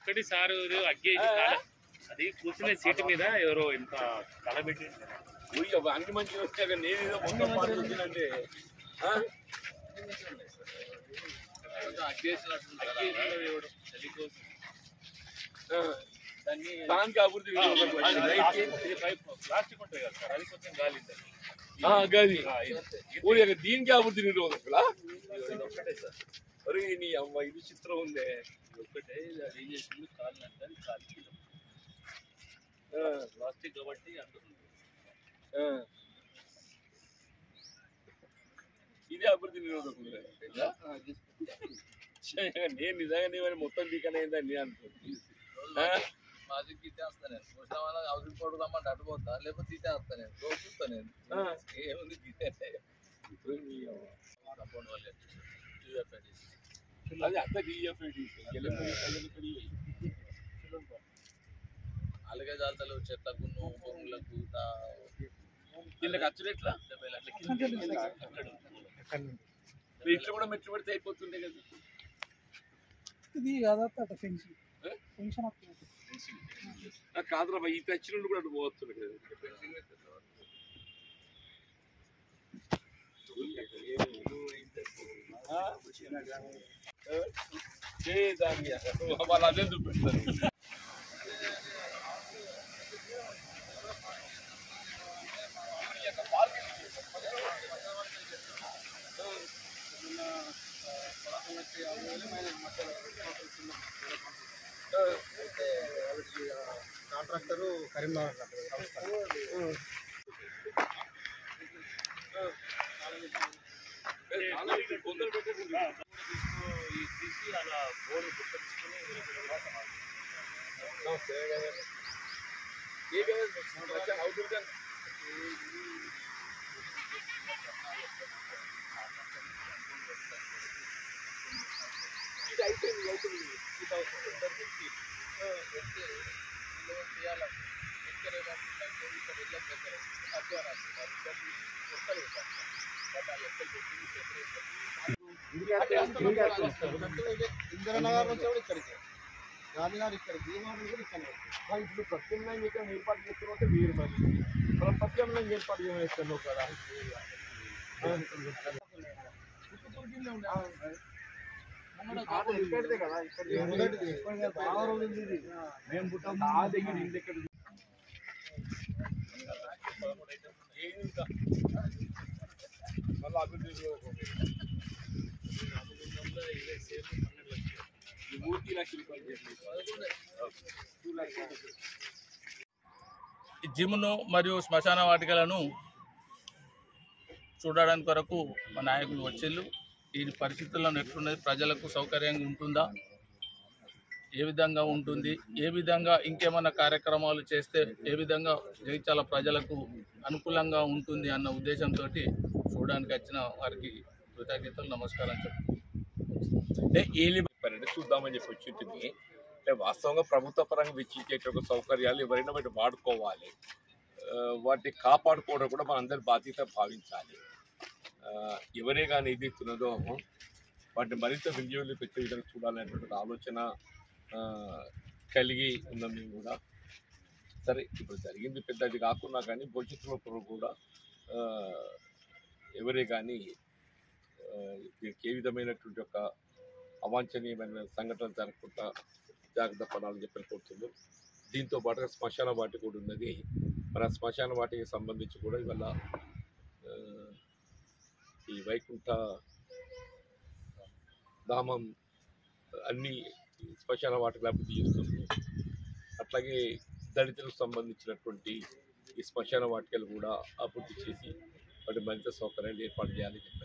ఒక్కటి సారు అగ్గేసి కాల- అది కూర్చునే సీటు మీద ఎవరో ఇంత కలబెట్టి ఊరికే అన్ని మంచిగా వస్తే కానీ నేను ఏదో మొత్తం పాటు వచ్చినంటే చలి కోసం దానికి అభివృద్ధి ఆ, వినియోగం అది వచ్చింది. ప్లాస్టిక్ ఇది పైప్ ప్లాస్టిక్ ఉంటుంది కదా సార్ అది కొంచెం గాలింది ఆ, గది ఆ, ఇది- ఊరికే దీనికి అభివృద్ధి నిరోధకులా ఇది ఒక్కటే సార్ అరే నీ అమ్మ ఇది చిత్రం ఉందే ఇది ఒక్కటే ఇది అది ఏం చేసింది కాలు అంటే అది కాలికి ఆ, ప్లాస్టిక్ కాబట్టి అంటుంది ఆ. ఇదే అభివృద్ధి నిరోధకులు నేను నిజంగా నీవని మొత్తం దిగనైందని నేను అనుకుంటున్నా మాది తీసేస్తా నేను వచ్చిన వాళ్ళ హౌసింగ్ బోర్డు రమ్మంటే అటు పోతా లేకపోతే తీసేస్తా నేను రోజు చూస్తా నేను ఆ. ఏముంది తీసే నీ అమ్మ. కంపౌండ్ వాళ్ళే UFIDs. అది అంత డిఎఫ్ఐడి అలాగే జాతలు చెట్లకు భూములకు వీళ్ళకి అచ్చుడెట్లా డెబ్బై లక్షల ఇట్లా కూడా మెచ్చు పెడితే అయిపోతుండే కదా ఇది అదొకటి ఫెన్షన్ ఫెన్షన్ నాకు కాదురా ఈ తెచ్చిన వాళ్ళు కూడా అటు పోతుండే కదా ఆ? ఆ? చేయదాన్ని వాళ్ళు అదే చూపిస్తారు కాంట్రాక్టర్ కరీంనగర్ కొందరు పెట్టకుండా ఈ తీసి అలా బోర్డు గుర్తించుకుని ఏ కదా అవుతుంది ఇది అయిపోయింది అవుతుంది టూ థౌసండ్ ఇందిరానగర్ నుంచి కూడా ఇక్కడికి గాంధీనగర్ ఇక్కడికి భీమాడు కూడా ఇక్కడికి మరి ఇప్పుడు ప్రత్యామ్నాయం ఇక్కడ ఏర్పాటు చేస్తున్నట్టే మీరు మరి మనం ప్రత్యామ్నాయం ఏర్పాటు చేస్తున్నాం కదా ఇక్కడిదే కదా మొదటిది బాగా రోజులు ఇది మేము పుట్టాం నా దగ్గర ఇంటి ఎక్కడ మళ్ళీ అభివృద్ధి ఈ మూర్తి లక్ష రూపాయలు చేసి టూ లక్షలు ఈ జిమ్ను మరియు శ్మశాన వాటికలను చూడడానికి కొరకు మా నాయకులు వచ్చిళ్ళు ఈ పరిస్థితుల్లో ఎట్లున్నది ప్రజలకు సౌకర్యంగా ఉంటుందా ఏ విధంగా ఉంటుంది ఏ విధంగా ఇంకేమైనా కార్యక్రమాలు చేస్తే ఏ విధంగా జగిత్యాల ప్రజలకు అనుకూలంగా ఉంటుంది అన్న ఉద్దేశంతో చూడడానికి వచ్చిన వారికి కృతజ్ఞతలు నమస్కారం చెప్తాను అంటే ఏలి చెప్పారంటే చూద్దామని చెప్పి వచ్చి ఉంటుంది అంటే వాస్తవంగా ప్రభుత్వ పరంగా వెచ్చించేటువంటి సౌకర్యాలు ఎవరైనా బయట వాడుకోవాలి ఆ, వాటిని కాపాడుకోవడం కూడా మన అందరి బాధ్యత భావించాలి ఆ, ఎవరే కానీ ఇది ఇస్తున్నదో వాటిని మరింత వినియోగంలోకి వచ్చే విధంగా చూడాలనేటువంటి ఆలోచన ఆ, కలిగి ఉన్నాం మేము కూడా సరే ఇప్పుడు జరిగింది పెద్దది కాకున్నా కానీ భవిష్యత్తులో కూడా ఆ, ఎవరే కానీ ఆ, దీనికి ఏ విధమైనటువంటి ఒక అవాంఛనీయమైన సంఘటనలు జరగకుండా జాగ్రత్త పడాలని చెప్పి కోరుతుంది దీంతో పాటుగా శ్మశాన వాటి కూడా ఉన్నది మరి ఆ శ్మశాన వాటికి సంబంధించి కూడా ఇవాళ ఆ, ఈ వైకుంఠ ధామం అన్ని శ్మశాన వాటికి అభివృద్ధి చేస్తుంది అట్లాగే దళితులకు సంబంధించినటువంటి ఈ శ్మశాన వాటికలు కూడా అభివృద్ధి చేసి వాటి మరింత సౌకర్యాలు ఏర్పాటు చేయాలని చెప్పి